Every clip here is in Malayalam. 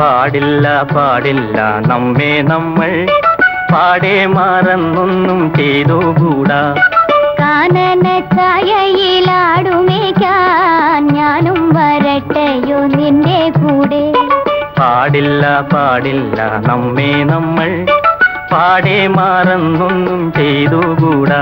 പാടില്ല പാടില്ല നമ്മെ നമ്മൾ പാടെ മറന്നൊന്നും ചെയ്തുകൂടാ കാനന ഛായയിലാടുമേക്കാൻ ഞാനും വരട്ടെയോ നിന്റെ കൂടെ പാടില്ല പാടില്ല നമ്മെ നമ്മൾ പാടെ മറന്നൊന്നും ചെയ്തുകൂടാ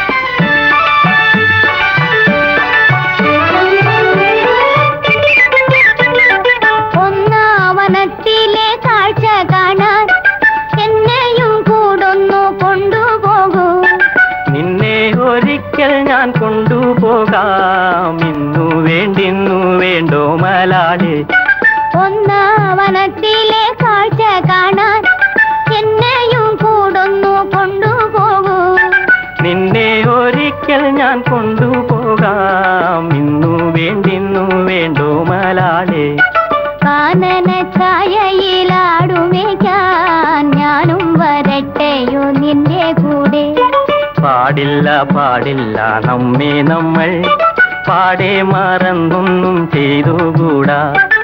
ഒന്നാവനത്തിലെ കാഴ്ച കാണാൻ എന്നെയും കൂടൊന്നു കൊണ്ടുപോകൂ നിന്നെ ഒരിക്കൽ ഞാൻ കൊണ്ടുപോകാം ഇന്നു വേണ്ടിന്നു വേണ്ടോ മലാളെ ഒന്നാവനത്തിലെ കാഴ്ച കാണാൻ എന്നെയും കൂടൊന്നു കൊണ്ടുപോകൂ നിന്നെ ഒരിക്കൽ ഞാൻ കൊണ്ടുപോകാം ഇന്നു വേണ്ടിന്നു വേണ്ടോ മലാളെ കാനന ഛായയിലാടുമേക്കാൻ ഞാനും വരട്ടെയോ നിന്റെ കൂടെ പാടില്ല പാടില്ല നമ്മെ നമ്മൾ പാടെ മറന്നൊന്നും ചെയ്തുകൂടാ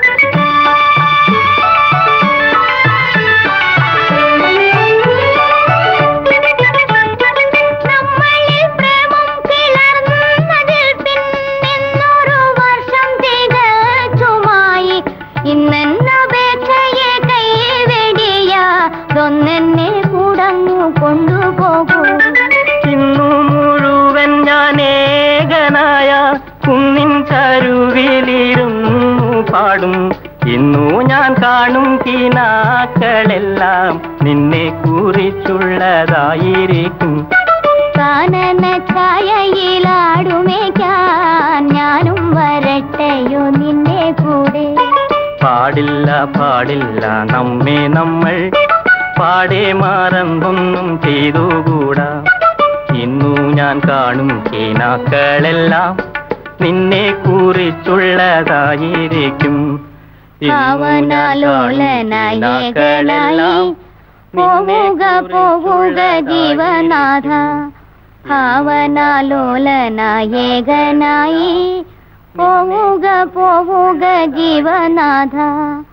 നമ്മളിൽ പ്രേമം കിളർന്നതിൽ പിന്നെന്നൊരു വർഷം തികച്ചുമായി ഇന്നെന്നപേക്ഷയെ കൈവെടിയാതൊന്നെന്നെ കൂടങ്ങു കൊണ്ടുപോകൂ ഇന്നു മുഴുവൻ ഞാൻ ഏകനായ കുന്നിൻ ചരുവിലിരുന്നു പാടും ഇന്നു ഞാൻ കാണും കിനാക്കളെല്ലാം നിന്നെ കുറിച്ചുള്ളതായിരിക്കും കാനന ഛായയിലാടുമേക്കാൻ ഞാനും വരട്ടെയോ നിന്റെ കൂടെ പാടില്ല പാടില്ല നമ്മെ നമ്മൾ പാടെ മറന്നൊന്നും ചെയ്തുകൂടാ ഇന്നു ഞാൻ കാണും കിനാക്കളെല്ലാം നിന്നെ കുറിച്ചുള്ളതായിരിക്കും ഇന്നു ഞാൻ കാണും കിനാക്കളെല്ലാം പോവുക പോവുക ജീവനാഥ ഭാവനാലോലനായേകനായി പോവുക പോവുക ജീവനാഥ